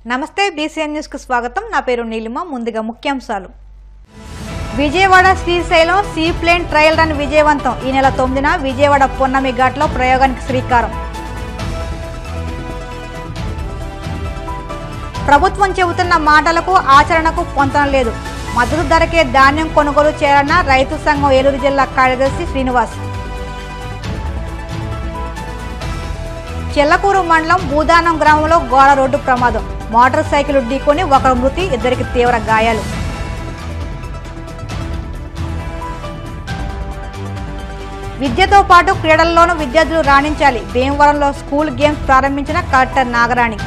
నమస్తే BCN news కు స్వాగతం నా పేరు నీలిమ ముందుగా ముఖ్యాంశాలు Vijayawada Srisailam sea plane trial run విజయవంతం ఈ నెల తొమ్మిదిన విజయవాడ పొన్నమి ఘాట్లో ప్రయోగానికి శ్రీకారం ప్రభుత్వం చెబుతున్న మాటలకు ఆచరణకు పొంతన లేదు మద్దతు ధరకే ధాన్యం కొనుగోలు చేయాలన్న రైతు సంఘం ఏలూరు జిల్లా కార్యదర్శి శ్రీనివాస్ చెల్లకూరు మండలం భూదానం గ్రామంలో ఘోర రోడ్డు ప్రమాదం మోటార్ సైకిల్ ఢీకొని ఒకరు మృతి ఇద్దరికి తీవ్ర గాయాలు విద్యతో పాటు క్రీడల్లోనూ విద్యార్థులు రాణించాలి భీమవరంలో స్కూల్ గేమ్స్ ప్రారంభించిన collector Nagarani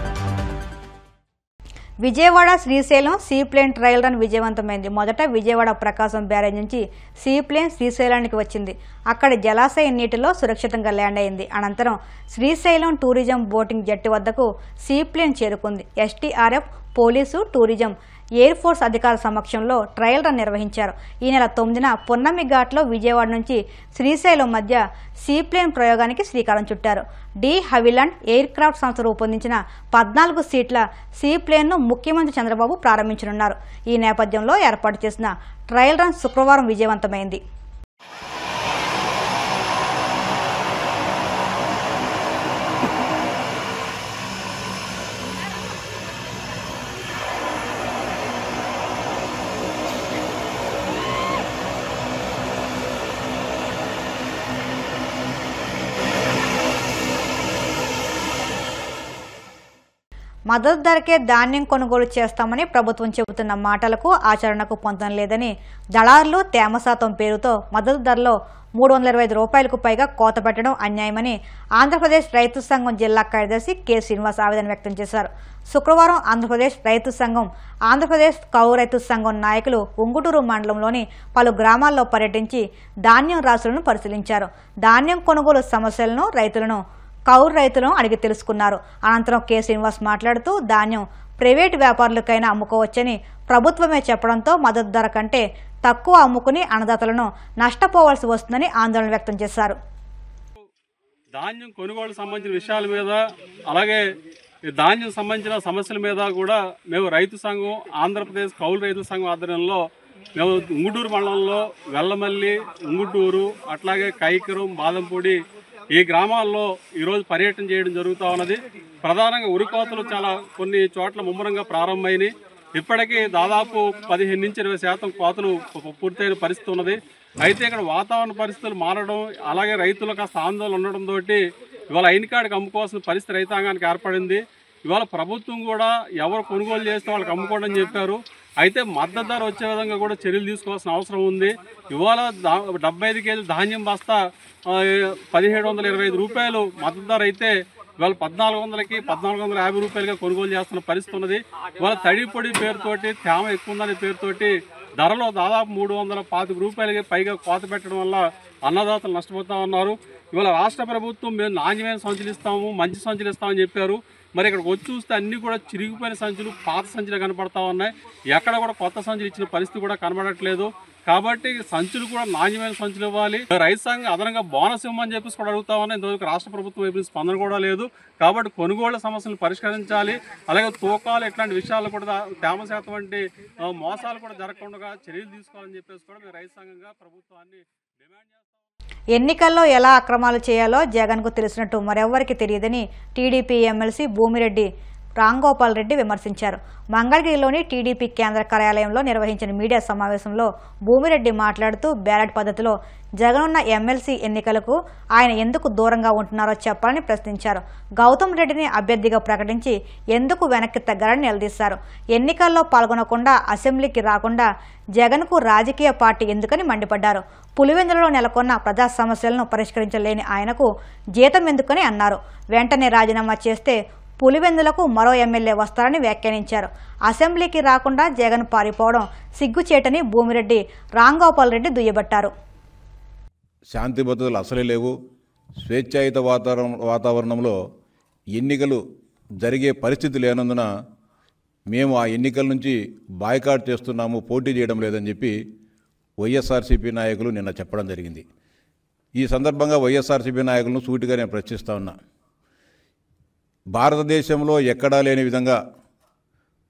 Vijayawada Srisailam sea plane trial run విజయవంతమైంది మొదట విజయవాడ ప్రకాశం బ్యారేజ్ నుంచి సీ ప్లేన్ శ్రీశైలానికి వచ్చింది అక్కడి జలాశయ నీటిలో సురక్షితంగా ల్యాండ్ అయింది అనంతరం శ్రీశైలం టూరిజం బోటింగ్ జట్టు వద్దకు సీ ప్లేన్ చేరుకుంది STRF police tourism air force అధికారుల సమక్షంలో ట్రయల్ రన్ నిర్వహించారు ఈ నెల తొమ్మిదిన పొన్నమి ఘాట్లో విజయవాడ నుంచి శ్రీశైలం మధ్య సీప్లేన్ ప్రయోగానికి శ్రీకారం చుట్టారు డి హవిలాండ్ ఎయిర్ క్రాఫ్ట్ సంస్థ రూపొందించిన పద్నాలుగు సీట్ల సీప్లేన్ను ముఖ్యమంత్రి చంద్రబాబు ప్రారంభించనున్నారు ఈ నేపథ్యంలో ఏర్పాటు చేసిన ట్రయల్ రన్ శుక్రవారం విజయవంతమైంది మద్దతు ధరకే ధాన్యం కొనుగోలు చేస్తామని ప్రభుత్వం చెబుతున్న మాటలకు ఆచరణకు పొందడం లేదని దళారులు తేమ శాతం పేరుతో మద్దతు ధరలో మూడు వందల ఇరవై ఐదు రూపాయలకు పైగా కోత పెట్టడం అన్యాయమని ఆంధ్రప్రదేశ్ రైతు సంఘం జిల్లా కార్యదర్శి కె శ్రీనివాస్ ఆవేదన వ్యక్తం చేశారు శుక్రవారం ఆంధ్రప్రదేశ్ రైతు సంఘం ఆంధ్రప్రదేశ్ కౌలు రైతు సంఘం నాయకులు ఉంగుటూరు మండలంలోని పలు గ్రామాల్లో పర్యటించి ధాన్యం రాసులను పరిశీలించారు ధాన్యం కొనుగోలు సమస్యలను రైతులను కౌరు రైతులను అడిగి తెలుసుకున్నారు అనంతరం కె శ్రీనివాస్ మాట్లాడుతూ ధాన్యం ప్రైవేటు వ్యాపారులకైనా అమ్ముకోవచ్చని ప్రభుత్వమే చెప్పడంతో మద్దతు ధర కంటే తక్కువ అమ్ముకుని అన్నదాతలను నష్టపోవాల్సి వస్తుందని ఆందోళన వ్యక్తం చేశారు ధాన్యం కొనుగోలు సంబంధించిన విషయాల మీద అలాగే ఈ ధాన్యం సంబంధించిన సమస్యల మీద కూడా మేము రైతు సంఘం ఆంధ్రప్రదేశ్ కౌలు రైతు సంఘం ఆధ్వర్యంలో మేము ఉంగుటూరు మండలంలో వెల్లమల్లి ఉంగుటూరు అట్లాగే కైకరం బాదంపూడి ఈ గ్రామాల్లో ఈరోజు పర్యటన చేయడం జరుగుతూ ఉన్నది ప్రధానంగా ఉరికోతలు చాలా కొన్ని చోట్ల ముమ్మరంగా ప్రారంభమైనవి ఇప్పటికీ దాదాపు పదిహేను నుంచి ఇరవై శాతం కోతలు పూ- పూర్తయిన పరిస్థితి ఉన్నది అయితే ఇక్కడ వాతావరణ పరిస్థితులు మారడం అలాగే రైతులు కాస్త ఆందోళన ఉండడంతో ఇవాళ ఐనికాడికి అమ్ముకోవాల్సిన పరిస్థితి రైతాంగానికి ఏర్పడింది ఇవాళ ప్రభుత్వం కూడా ఎవరు కొనుగోలు చేస్తే వాళ్ళకి అమ్ముకోవడం అని చెప్పారు అయితే మద్దతు ధర వచ్చే విధంగా కూడా చర్యలు తీసుకోవాల్సిన అవసరం ఉంది ఇవాళ దా- డెబ్బై ఐదు కేజీల ధాన్యం బస్తా ఆ, పదిహేడు వందల ఇరవై ఐదు రూపాయలు మద్దతు ధర అయితే ఇవాళ పద్నాలుగు వందలకి పద్నాలుగు వందల యాభై రూపాయలుగా కొనుగోలు చేస్తున్న పరిస్థితి ఉన్నది ఇవాళ తడి పొడి పేరుతోటి తేమ ఎక్కువ ఉందనే పేరుతోటి ధరలో దాదాపు మూడు వందల పాతిక రూపాయలకి పైగా కోత పెట్టడం వల్ల అన్నదాతలు నష్టపోతా ఉన్నారు ఇవాళ రాష్ట్ర ప్రభుత్వం మేము నాణ్యమైన సంచులు ఇస్తాము మంచి సంచులు ఇస్తామని చెప్పారు మరి ఇక్కడికి వచ్చి చూస్తే అన్ని కూడా చిరిగిపోయిన సంచులు పాత సంచులు కనపడతా ఉన్నాయి ఎక్కడ కూడా కొత్త సంచులు ఇచ్చిన పరిస్థితి కూడా కనబడట్లేదు కాబట్టి సంచులు కూడా నాణ్యమైన సంచులు ఇవ్వాలి రైతు సంఘం అదనంగా బోనస్ ఇవ్వమని చెప్పేసి కూడా అడుగుతా ఉన్నాయి ఇంతవరకు రాష్ట్ర ప్రభుత్వం వైపు నుంచి స్పందన కూడా లేదు కాబట్టి కొనుగోళ్ల సమస్యలను పరిష్కరించాలి అలాగే తూకాలు ఇట్లాంటి విషయాలు కూడా తేమ శాతం వంటి ఆ, మోసాలు కూడా జరగకుండా చర్యలు తీసుకోవాలని చెప్పేసి కూడా మేము రైతు సంఘంగా ప్రభుత్వాన్ని డిమాండ్ చేస్తాం ఎన్నికల్లో ఎలా అక్రమాలు చేయాలో జగన్కు తెలిసినట్టు మరెవ్వరికి తెలియదని టీడీపీ ఎమ్మెల్సీ భూమిరెడ్డి రాంగోపాల్ రెడ్డి విమర్శించారు మంగళగిరిలోని టీడీపీ కేంద్ర కార్యాలయంలో నిర్వహించిన మీడియా సమావేశంలో భూమిరెడ్డి మాట్లాడుతూ బ్యాలెట్ పద్ధతిలో జగనున్న ఎమ్మెల్సీ ఎన్నికలకు ఆయన ఎందుకు దూరంగా ఉంటున్నారో చెప్పాలని ప్రశ్నించారు గౌతమ్ రెడ్డిని అభ్యర్థిగా ప్రకటించి ఎందుకు వెనక్కి తగ్గారని నిలదీశారు ఎన్నికల్లో పాల్గొనకుండా అసెంబ్లీకి రాకుండా జగన్కు రాజకీయ పార్టీ ఎందుకని మండిపడ్డారు పులివెందులలో నెలకొన్న ప్రజా సమస్యలను పరిష్కరించలేని ఆయనకు జీతం ఎందుకని అన్నారు వెంటనే రాజీనామా చేస్తే పులివెందులకు మరో ఎమ్మెల్యే వస్తారని వ్యాఖ్యానించారు అసెంబ్లీకి రాకుండా జగన్ పారిపోవడం సిగ్గుచేటని భూమిరెడ్డి రాంగోపాల్ రెడ్డి దుయ్యబట్టారు శాంతి భద్రతలు అసలే లేవు స్వేచ్ఛాయుత వాతావరణం వాతావరణంలో ఎన్నికలు జరిగే పరిస్థితి లేనందున మేము ఆ ఎన్నికల నుంచి బాయ్కాట్ చేస్తున్నాము పోటీ చేయడం లేదని చెప్పి వైఎస్ఆర్సీపీ నాయకులు నిన్న చెప్పడం జరిగింది ఈ సందర్భంగా వైఎస్ఆర్సీపీ నాయకులను సూటిగా నేను ప్రశ్నిస్తా ఉన్నా భారతదేశంలో ఎక్కడా లేని విధంగా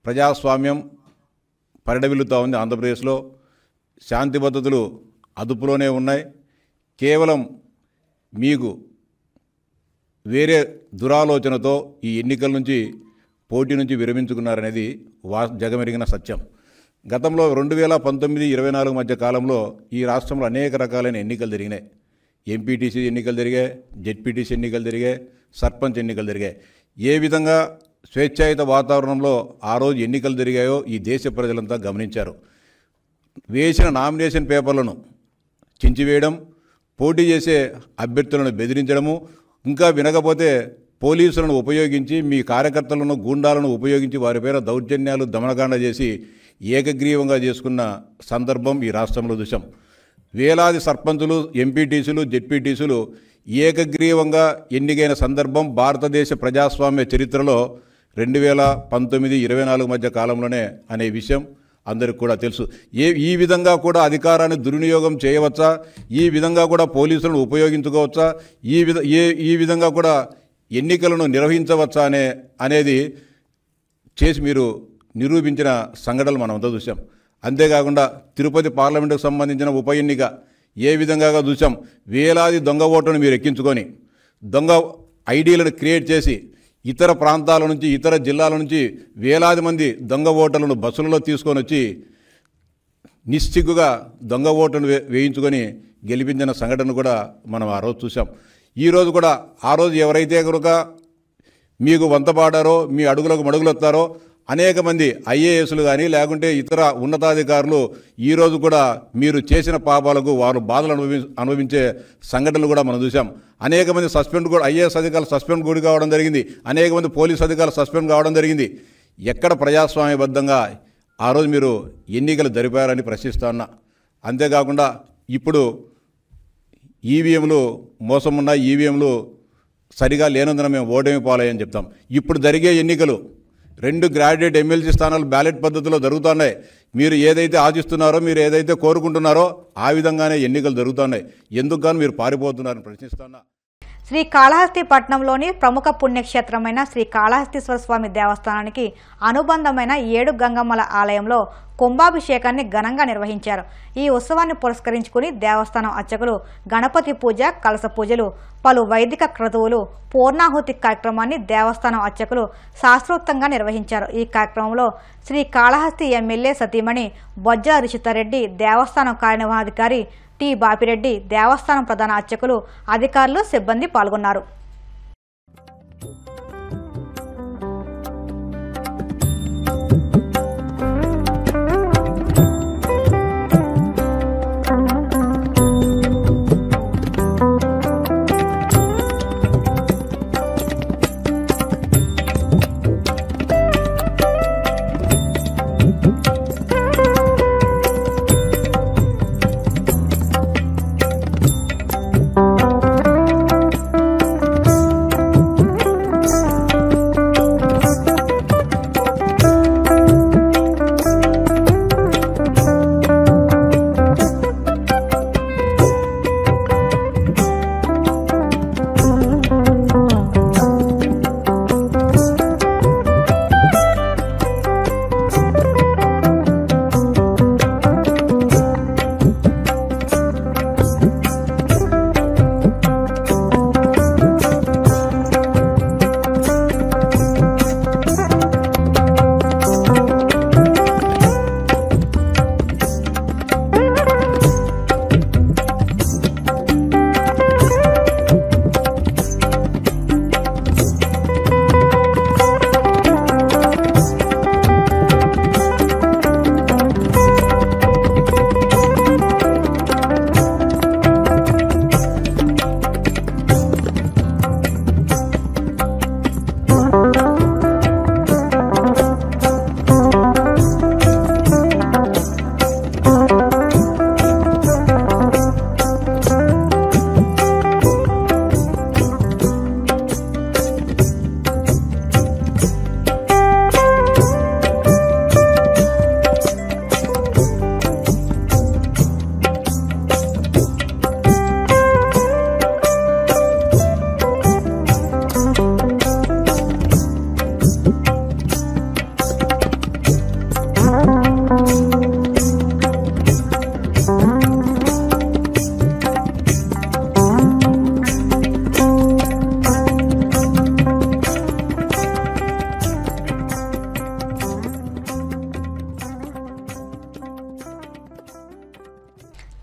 ప్రజాస్వామ్యం పరిడవిల్లుతూ ఉంది ఆంధ్రప్రదేశ్లో శాంతి భద్రతలు అదుపులోనే ఉన్నాయి కేవలం మీకు వేరే దురాలోచనతో ఈ ఎన్నికల నుంచి పోటీ నుంచి విరమించుకున్నారనేది వా జగమెరిగిన సత్యం గతంలో రెండు వేల పంతొమ్మిది ఇరవై నాలుగు మధ్య కాలంలో ఈ రాష్ట్రంలో అనేక రకాలైన ఎన్నికలు జరిగినాయి ఎంపీటీసీ ఎన్నికలు జరిగాయి జెడ్పీటీసీ ఎన్నికలు జరిగాయి సర్పంచ్ ఎన్నికలు జరిగాయి ఏ విధంగా స్వేచ్ఛాయుత వాతావరణంలో ఆ రోజు ఎన్నికలు జరిగాయో ఈ దేశ ప్రజలంతా గమనించారు వేసిన నామినేషన్ పేపర్లను చించివేయడం పోటీ చేసే అభ్యర్థులను బెదిరించడము ఇంకా వినకపోతే పోలీసులను ఉపయోగించి మీ కార్యకర్తలను గూండాలను ఉపయోగించి వారి పేర దౌర్జన్యాలు దమనకాండ చేసి ఏకగ్రీవంగా చేసుకున్న సందర్భం ఈ రాష్ట్రంలో చూసాం వేలాది సర్పంచులు ఎంపీటీసీలు జెడ్పీటీసీలు ఏకగ్రీవంగా ఎన్నికైన సందర్భం భారతదేశ ప్రజాస్వామ్య చరిత్రలో రెండు వేల పంతొమ్మిది ఇరవై నాలుగు మధ్య కాలంలోనే అనే విషయం అందరికి కూడా తెలుసు ఏ ఈ విధంగా కూడా అధికారాన్ని దుర్వినియోగం చేయవచ్చా ఈ విధంగా కూడా పోలీసులను ఉపయోగించుకోవచ్చా ఈ విధ ఏ ఈ విధంగా కూడా ఎన్నికలను నిర్వహించవచ్చా అనే అనేది చేసి మీరు నిరూపించిన సంఘటనలు మనం అంతా చూసాం అంతేకాకుండా తిరుపతి పార్లమెంటుకు సంబంధించిన ఉప ఎన్నిక ఏ విధంగా చూసాం వేలాది దొంగ ఓట్లను మీరు ఎక్కించుకొని దొంగ ఐడీలను క్రియేట్ చేసి ఇతర ప్రాంతాల నుంచి ఇతర జిల్లాల నుంచి వేలాది మంది దొంగ ఓటర్లను బస్సులలో తీసుకొని వచ్చి నిశ్చిగ్గుగా దొంగ ఓటును వే వేయించుకొని గెలిపించిన సంఘటన కూడా మనం ఆ రోజు చూసాం ఈరోజు కూడా ఆ రోజు ఎవరైతే కనుక మీకు వంతపాడారో మీ అడుగులకు మడుగులొత్తారో అనేక మంది ఐఏఎస్లు కానీ లేకుంటే ఇతర ఉన్నతాధికారులు ఈరోజు కూడా మీరు చేసిన పాపాలకు వారు బాధలు అనుభవి అనుభవించే సంఘటనలు కూడా మనం చూసాం అనేక మంది సస్పెండ్ కూడా ఐఏఎస్ అధికారులు సస్పెండ్ గురి కావడం జరిగింది అనేక మంది పోలీస్ అధికారులు సస్పెండ్ కావడం జరిగింది ఎక్కడ ప్రజాస్వామ్యబద్ధంగా ఆ రోజు మీరు ఎన్నికలు జరిపారని ప్రశ్నిస్తా ఉన్నా అంతేకాకుండా ఇప్పుడు ఈవీఎంలు మోసం ఉన్న ఈవీఎంలు సరిగా లేనందున మేము ఓటమి పాలయ్యని చెప్తాం ఇప్పుడు జరిగే ఎన్నికలు రెండు గ్రాడ్యుయేట్ ఎమ్మెల్సీ స్థానాలు బ్యాలెట్ పద్ధతిలో జరుగుతున్నాయి మీరు ఏదైతే ఆశిస్తున్నారో మీరు ఏదైతే కోరుకుంటున్నారో ఆ విధంగానే ఎన్నికలు జరుగుతున్నాయి ఎందుకు గాను మీరు పారిపోతున్నారని ప్రశ్నిస్తున్నా శ్రీ కాళహస్తి పట్టణంలోని ప్రముఖ పుణ్యక్షేత్రమైన శ్రీ కాళహస్తీశ్వర స్వామి దేవస్థానానికి అనుబంధమైన ఏడు గంగమ్మల ఆలయంలో కుంభాభిషేకాన్ని ఘనంగా నిర్వహించారు ఈ ఉత్సవాన్ని పురస్కరించుకుని దేవస్థానం అర్చకులు గణపతి పూజ కలస పూజలు పలు వైదిక క్రతువులు పూర్ణాహుతి కార్యక్రమాన్ని దేవస్థానం అర్చకులు శాస్త్రోక్తంగా నిర్వహించారు ఈ కార్యక్రమంలో శ్రీ కాళహస్తి ఎమ్మెల్యే సతీమణి బొజ్జ రుచితారెడ్డి దేవస్థానం కార్యనిర్వహణాధికారి టి బాపిరెడ్డి దేవస్థానం ప్రధాన అర్చకులు అధికారులు సిబ్బంది పాల్గొన్నారు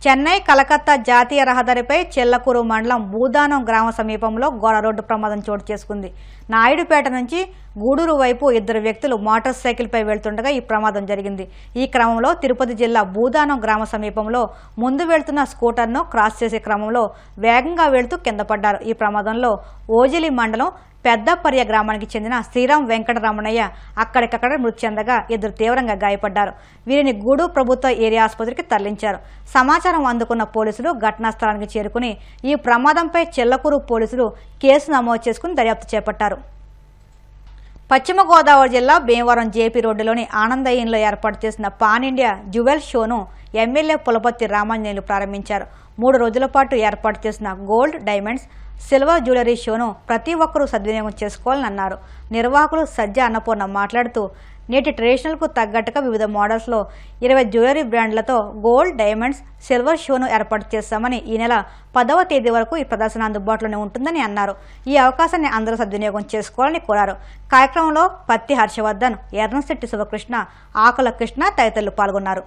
చెన్నై కలకత్తా జాతీయ రహదారిపై చెల్లకూరు మండలం భూదానం గ్రామ సమీపంలో ఘోర రోడ్డు ప్రమాదం చోటు చేసుకుంది నాయుడుపేట నుంచి గూడూరు వైపు ఇద్దరు వ్యక్తులు మోటార్ సైకిల్పై వెళ్తుండగా ఈ ప్రమాదం జరిగింది ఈ క్రమంలో తిరుపతి జిల్లా భూదానం గ్రామ సమీపంలో ముందు వెళ్తున్న స్కూటర్ను క్రాస్ చేసే క్రమంలో వేగంగా వెళ్తూ కింద పడ్డారు ఈ ప్రమాదంలో ఓజిలి మండలం పెద్దపర్య గ్రామానికి చెందిన శ్రీరామ్ వెంకటరమణయ్య అక్కడికక్కడ మృతి చెందగా ఇద్దరు తీవ్రంగా గాయపడ్డారు వీరిని గూడు ప్రభుత్వ ఏరియా ఆసుపత్రికి తరలించారు సమాచారం అందుకున్న పోలీసులు ఘటనా స్థలానికి చేరుకుని ఈ ప్రమాదంపై చెల్లకూరు పోలీసులు కేసు నమోదు చేసుకుని దర్యాప్తు చేపట్టారు పశ్చిమ గోదావరి జిల్లా భీమవరం జేపీ రోడ్డులోని ఆనందయ్యంలో ఏర్పాటు చేసిన పాన్ ఇండియా జ్యువెల్ షోను ఎమ్మెల్యే పులపర్తి రామాంజనేయులు ప్రారంభించారు మూడు రోజుల పాటు ఏర్పాటు చేసిన గోల్డ్ డైమండ్స్ సిల్వర్ జ్యువెలరీ షోను ప్రతి ఒక్కరూ సద్వినియోగం చేసుకోవాలని అన్నారు నిర్వాహకులు సజ్జ అన్నపూర్ణ మాట్లాడుతూ నేటి ట్రెడిషనల్కు తగ్గట్టుగా వివిధ మోడల్స్లో ఇరవై జ్యువెలరీ బ్రాండ్లతో గోల్డ్ డైమండ్స్ సిల్వర్ షోను ఏర్పాటు చేస్తామని ఈ నెల పదవ తేదీ వరకు ఈ ప్రదర్శన అందుబాటులోనే ఉంటుందని అన్నారు ఈ అవకాశాన్ని అందరూ సద్వినియోగం చేసుకోవాలని కోరారు కార్యక్రమంలో పత్తి హర్షవర్ధన్ ఎర్రంశెట్టి శివకృష్ణ ఆకుల కృష్ణ తదితరులు పాల్గొన్నారు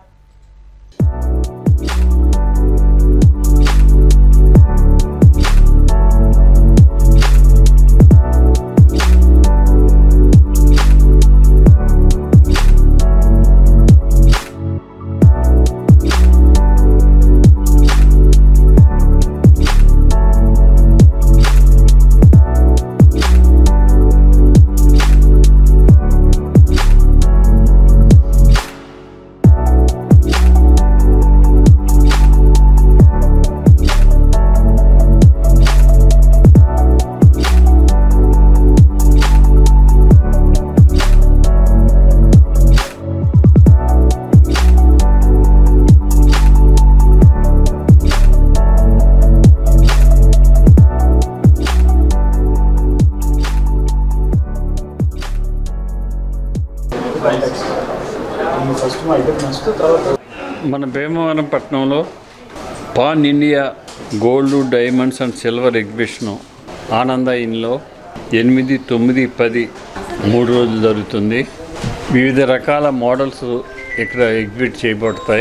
ఫస్ట్ మా ఐటమ్ నచ్చితే తర్వాత మన భీమవరం పట్టణంలో pan India gold diamonds and silver exhibition Ananda ఇన్లో ఎనిమిది తొమ్మిది పది మూడు రోజులు జరుగుతుంది వివిధ రకాల మోడల్స్ ఇక్కడ ఎగ్జిబిట్ చేయబడతాయి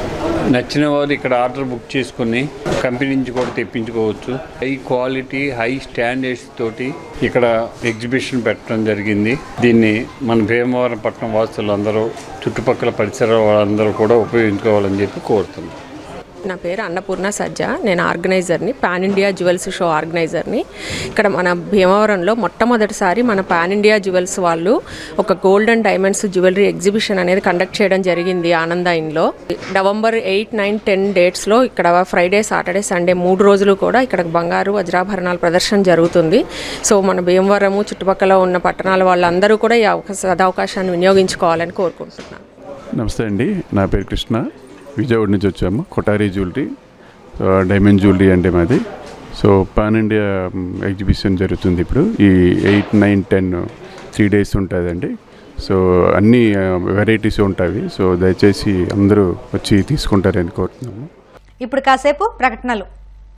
నచ్చిన వారు ఇక్కడ ఆర్డర్ బుక్ చేసుకుని కంపెనీ నుంచి కూడా తెప్పించుకోవచ్చు హై క్వాలిటీ హై స్టాండర్డ్స్ తోటి ఇక్కడ ఎగ్జిబిషన్ పెట్టడం జరిగింది దీన్ని మన భీమవరం పట్టణం వాసులు అందరూ చుట్టుపక్కల పరిసర వాళ్ళందరూ కూడా ఉపయోగించుకోవాలని చెప్పి కోరుతున్నాం నా పేరు అన్నపూర్ణ సజ్జ నేను ఆర్గనైజర్ని పాన్ ఇండియా జ్యువెల్స్ షో ఆర్గనైజర్ని ఇక్కడ మన భీమవరంలో మొట్టమొదటిసారి మన పాన్ ఇండియా జ్యువెల్స్ వాళ్ళు ఒక gold and diamonds jewellery exhibition అనేది కండక్ట్ చేయడం జరిగింది ఆనంద ఇన్లో నవంబర్ ఎయిట్ నైన్ టెన్ డేట్స్లో ఇక్కడ ఫ్రైడే సాటర్డే సండే మూడు రోజులు కూడా ఇక్కడ బంగారు వజ్రాభరణాల ప్రదర్శన జరుగుతుంది సో మన భీమవరము చుట్టుపక్కల ఉన్న పట్టణాల వాళ్ళందరూ కూడా ఈ అవకాశ సదవకాశాన్ని వినియోగించుకోవాలని కోరుకుంటున్నాను నమస్తే అండి నా పేరు కృష్ణ విజయవాడ నుంచి వచ్చాము Kothari jewellery so diamond jewellery అంటే మాది so pan India hmm, exhibition జరుగుతుంది ఇప్పుడు ఈ eight nine ten three days ఉంటుందండి సో అన్ని వెరైటీస్ ఉంటాయి సో దయచేసి అందరూ వచ్చి తీసుకుంటారని కోరుతున్నాము ఇప్పుడు కాసేపు ప్రకటనలు